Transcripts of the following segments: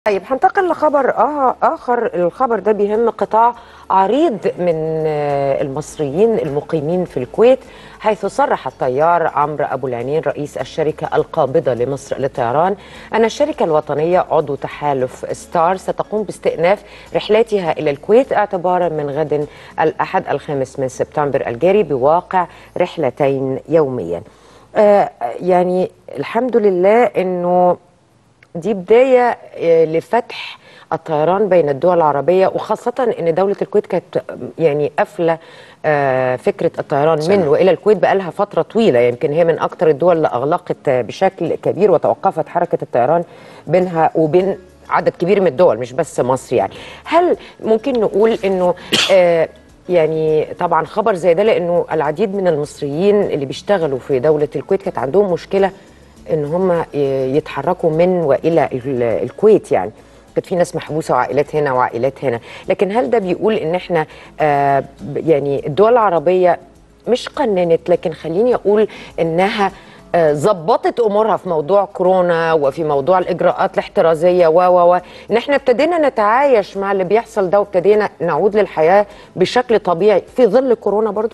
طيب هنتقل لخبر آه آخر الخبر ده بيهم قطاع عريض من آه، المصريين المقيمين في الكويت حيث صرح الطيار عمرو أبو العنين رئيس الشركة القابضة لمصر للطيران أن الشركة الوطنية عضو تحالف ستار ستقوم باستئناف رحلاتها إلى الكويت اعتبارا من غد الأحد الخامس من سبتمبر الجاري بواقع رحلتين يوميا آه يعني الحمد لله أنه دي بداية آه، لفتح الطيران بين الدول العربية وخاصة أن دولة الكويت كانت يعني قافلة آه، فكرة الطيران سنة. من وإلى الكويت بقالها فترة طويلة يمكن هي من أكثر الدول اللي أغلقت آه، بشكل كبير وتوقفت حركة الطيران بينها وبين عدد كبير من الدول مش بس مصر يعني هل ممكن نقول أنه آه، يعني طبعا خبر زي ده لأنه العديد من المصريين اللي بيشتغلوا في دولة الكويت كانت عندهم مشكلة ان هم يتحركوا من والى ال- الكويت يعني كانت في ناس محبوسه وعائلات هنا وعائلات هنا لكن هل ده بيقول ان احنا آه ب- يعني الدول العربيه مش قننت لكن خليني اقول انها آه، ظبطت امورها في موضوع كورونا وفي موضوع الاجراءات الاحترازيه و و و ان احنا ابتدينا نتعايش مع اللي بيحصل ده وابتدينا نعود للحياه بشكل طبيعي في ظل كورونا برضو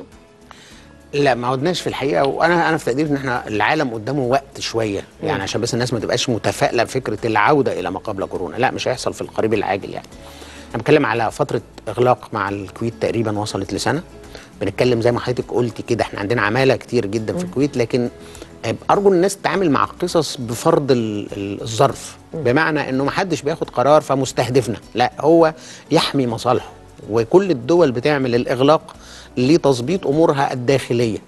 لا ما عدناش في الحقيقه وانا انا في تقديري ان احنا العالم قدامه وقت شويه يعني عشان بس الناس ما تبقاش متفائله بفكره العوده الى ما قبل كورونا لا مش هيحصل في القريب العاجل يعني انا بتكلم على فتره اغلاق مع الكويت تقريبا وصلت لسنه بنتكلم زي ما حضرتك قلتي كده احنا عندنا عماله كتير جدا في الكويت لكن ارجو الناس تتعامل مع قصص بفرض ال- ال- الظرف بمعنى انه ما حدش بياخد قرار فمستهدفنا لا هو يحمي مصالحه وكل الدول بتعمل الاغلاق لتظبيط امورها الداخليه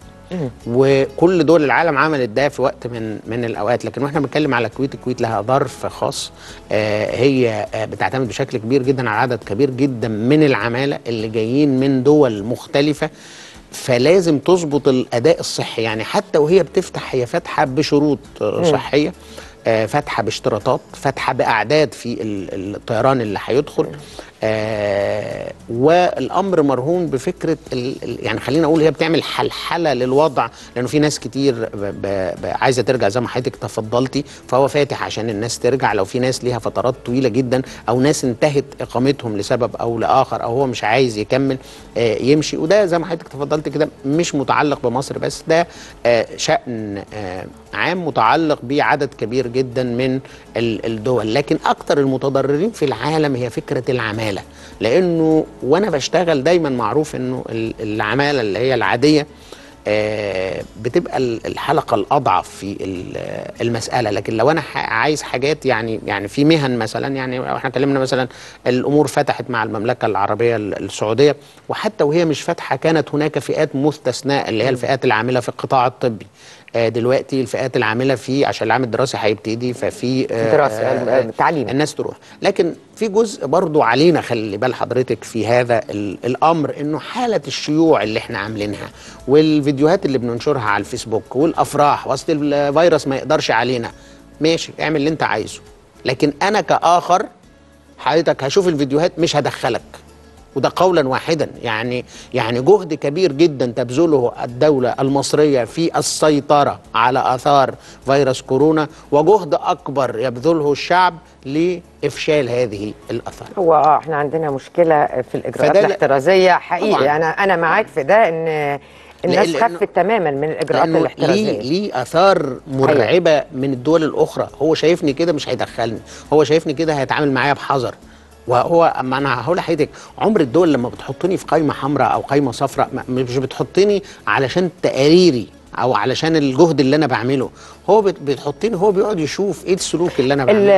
وكل دول العالم عملت ده في وقت من من الاوقات لكن واحنا بنتكلم على الكويت الكويت لها ظرف خاص آه هي آه بتعتمد بشكل كبير جدا على عدد كبير جدا من العماله اللي جايين من دول مختلفه فلازم تظبط الاداء الصحي يعني حتى وهي بتفتح هي فاتحه بشروط آه، صحيه آه، فاتحه باشتراطات فاتحه باعداد في ال- الطيران اللي هيدخل آه والامر مرهون بفكره ال ال- يعني خلينا اقول هي بتعمل حلحله للوضع لانه في ناس كتير ب ب ب عايزه ترجع زي ما حضرتك تفضلتي فهو فاتح عشان الناس ترجع لو في ناس ليها فترات طويله جدا او ناس انتهت اقامتهم لسبب او لاخر او هو مش عايز يكمل آه يمشي وده زي ما حضرتك تفضلت كده مش متعلق بمصر بس ده آه شان آه عام متعلق بعدد كبير جدا من ال- الدول لكن اكتر المتضررين في العالم هي فكره العماله لانه وانا بشتغل دايما معروف انه ال- العماله اللي هي العاديه آه، بتبقى ال- الحلقه الاضعف في ال- المساله لكن لو انا ح- عايز حاجات يعني يعني في مهن مثلا يعني لو احنا اتكلمنا مثلا الامور فتحت مع المملكه العربيه ال- السعوديه وحتى وهي مش فاتحه كانت هناك فئات مستثناة اللي هي الفئات العامله في القطاع الطبي آه، دلوقتي الفئات العامله في عشان العام الدراسي هيبتدي ففي آه، دراسة، آه، آه، تعليم. الناس تروح لكن في جزء برضو علينا خلي بال حضرتك في هذا ال- الامر انه حاله الشيوع اللي احنا عاملينها والفيديوهات اللي بننشرها على الفيسبوك والافراح وصل الفيروس ما يقدرش علينا ماشي اعمل اللي انت عايزه لكن انا كاخر حضرتك هشوف الفيديوهات مش هدخلك وده قولا واحدا يعني يعني جهد كبير جدا تبذله الدولة المصرية في السيطرة على آثار فيروس كورونا وجهد أكبر يبذله الشعب لإفشال هذه الآثار هو اه احنا عندنا مشكله في الاجراءات فده لا- الاحترازيه حقيقي طبعاً. انا انا معاك في ده ان الناس لأنه- خفت تماما من الاجراءات لأنه ليه, الاحترازيه ليه آثار مرعبة من الدول الأخرى هو شايفني كده مش هيدخلني هو شايفني كده هيتعامل معايا بحذر وهو اما انا هقول لحضرتك عمر الدول لما بتحطني في قائمه حمراء او قائمه صفراء ما- مش بتحطني علشان تقاريري او علشان الجهد اللي انا بعمله هو بت- بتحطني هو بيقعد يشوف ايه السلوك اللي انا بعمله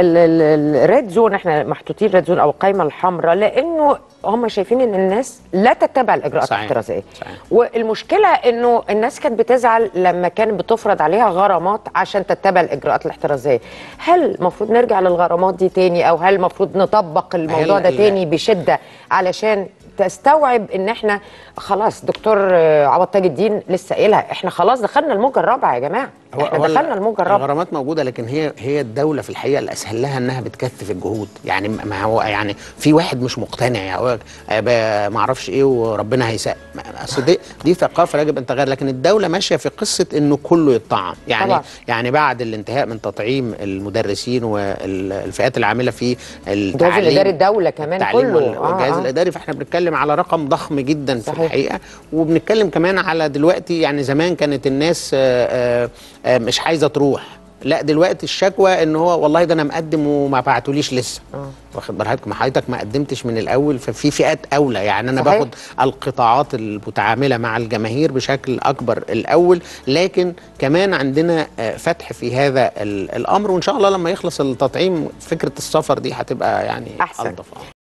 الريد زون احنا محطوطين ريد زون او القائمه الحمراء لانه هم شايفين ان الناس لا تتبع الاجراءات صحيح. الاحترازيه صحيح. والمشكله انه الناس كانت بتزعل لما كانت بتفرض عليها غرامات عشان تتبع الاجراءات الاحترازيه هل المفروض نرجع للغرامات دي تاني او هل المفروض نطبق الموضوع ده ال- تاني بشده علشان تستوعب ان احنا خلاص دكتور آه، عوض تاج الدين لسه قايلها احنا خلاص دخلنا الموجه الرابعه يا جماعه احنا دخلنا الموجه الرابعه الغرامات موجوده لكن هي هي الدوله في الحقيقه الاسهل لها انها بتكثف الجهود يعني ما هو يعني في واحد مش مقتنع يعني هو آه، ما اعرفش ايه وربنا هيساء اصل دي دي ثقافه يجب ان تغير لكن الدوله ماشيه في قصه انه كله يطعم يعني طبعا. يعني بعد الانتهاء من تطعيم المدرسين والفئات العامله في التعليم الجهاز الاداري الدوله كمان التعليم كله وال- والجهاز آه. الاداري فاحنا بنتكلم على رقم ضخم جدا في صحيح. الحقيقه وبنتكلم كمان على دلوقتي يعني زمان كانت الناس آه، آه، آه، مش عايزه تروح لا دلوقتي الشكوى ان هو والله ده انا مقدم وما بعتوليش لسه واخد بال حضرتك ما حضرتك ما قدمتش من الاول ففي فئات اولى يعني انا صحيح. باخد القطاعات المتعامله مع الجماهير بشكل اكبر الاول لكن كمان عندنا آه، فتح في هذا ال- الامر وان شاء الله لما يخلص التطعيم فكره السفر دي هتبقى يعني أحسن. الطف آه.